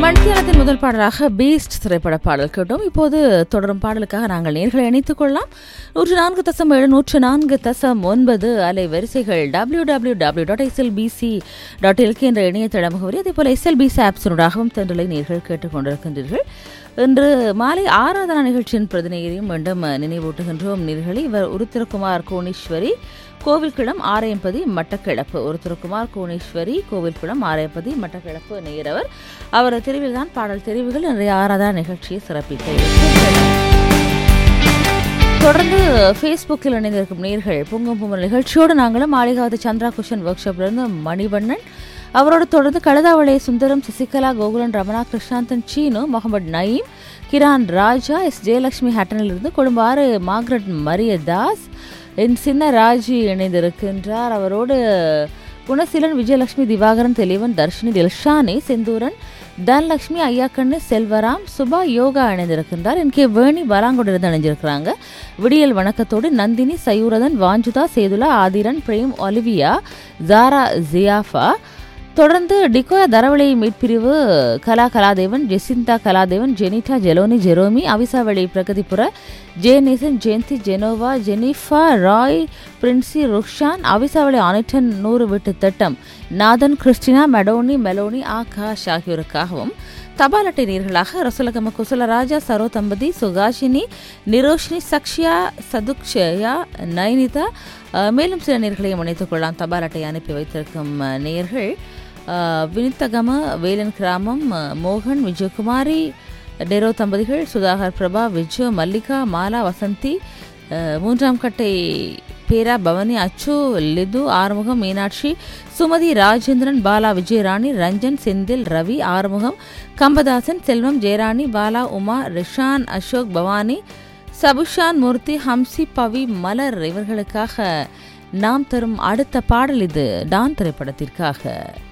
மணித்தியாலத்தின் முதல் பாடலாக பீஸ்ட் திரைப்பட பாடல் கேட்டோம் இப்போது தொடரும் பாடலுக்காக நாங்கள் நேர்களை இணைத்துக் கொள்ளலாம் நூற்று நான்கு தசம் ஏழு நூற்று நான்கு தசம் ஒன்பது அலை வரிசைகள் W W W dot SLBC dot LK என்ற இணையதள முகவரி அதே போல எஸ்எல்பிசி ஆப்ஸினூடாகவும் தென்றலை நேர்கள் கேட்டுக்கொண்டிருக்கின்றீர்கள் இன்று மாலை ஆராதனா நிகழ்ச்சியின் பிரதிநிதியையும் மீண்டும் நினைவூட்டுகின்றோம் நேர்களை இவர் உருத்திரகுமார் கோணீஸ்வரி கோவில்குளம் ஆரையம்பதி மட்டக்கிழப்பு ஒருத்தருக்குமார் கோணேஸ்வரி கோவில்குளம் ஆரையம்பதி மட்டக்கிழப்பு நேரவர் அவர் தெரிவில் தான் பாடல் தெரிவுகள் நிறைய ஆராதனா நிகழ்ச்சியை சிறப்பிக்க இருக்கின்றன. தொடர்ந்து ஃபேஸ்புக்கில் இணைந்திருக்கும் நேர்கள் பொங்கும் பொங்கல் நிகழ்ச்சியோடு நாங்களும் மாளிகாவதி சந்திரா குஷன் ஒர்க் ஷாப்லேருந்து மணிவண்ணன் அவரோடு தொடர்ந்து கழுதாவளை சுந்தரம் சசிகலா கோகுலன் ரமணா கிருஷ்ணாந்தன் சீனு முகமது நயீம் கிரான் ராஜா எஸ் ஜெயலட்சுமி ஹட்டனிலிருந்து கொழும்பாறு மார்க்ரெட் மரிய தாஸ் என் சின்ன ராஜி இணைந்திருக்கின்றார் அவரோடு குணசீலன் விஜயலட்சுமி திவாகரன் தெளிவன் தர்ஷினி தில்ஷானி செந்தூரன் தனலட்சுமி ஐயாக்கண்ணு செல்வராம் சுபா யோகா இணைந்திருக்கின்றார் என் கே வேணி பலாங்குடிலிருந்து இணைஞ்சிருக்கிறாங்க விடியல் வணக்கத்தோடு நந்தினி சயூரதன் வாஞ்சுதா சேதுலா ஆதிரன் பிரேம் ஒலிவியா ஜாரா ஜியாஃபா தொடர்ந்து டிகோயா தரவழி மீட்பிரிவு கலா கலாதேவன் ஜெசிந்தா கலாதேவன் ஜெனிட்டா ஜெலோனி ஜெரோமி அவிசாவளி பிரகதிபுர ஜெயநேசன் ஜெயந்தி ஜெனோவா ஜெனிஃபா ராய் பிரின்சி ருக்ஷான் அவிசாவளி ஆனிட்டன் நூறு வீட்டு திட்டம் நாதன் கிறிஸ்டினா மெடோனி மெலோனி ஆகாஷ் ஆகியோருக்காகவும் தபால் அட்டை நீர்களாக ரசுலகம குசலராஜா சரோ தம்பதி சுகாஷினி நிரோஷினி சக்ஷியா சதுக்ஷயா நைனிதா அஹ், மேலும் சில நேர்களையும் இணைத்துக் கொள்ளலாம் தபால் அட்டை அனுப்பி வைத்திருக்கும் அஹ், நேயர்கள் அஹ், வினித்தகம வேலன் கிராமம் அஹ், மோகன் விஜயகுமாரி டெரோ தம்பதிகள் சுதாகர் பிரபா விஜு மல்லிகா மாலா வசந்தி அஹ், மூன்றாம் கட்டை பேரா பவனி அச்சு லிது ஆறுமுகம் மீனாட்சி சுமதி ராஜேந்திரன் பாலா விஜயராணி ரஞ்சன் செந்தில் ரவி ஆறுமுகம் கம்பதாசன் செல்வம் ஜெயராணி பாலா உமா ரிஷான் அசோக் பவானி சபுஷான் மூர்த்தி ஹம்சி பவி மலர் இவர்களுக்காக நாம் தரும் அடுத்த பாடல் இது டான் திரைப்படத்திற்காக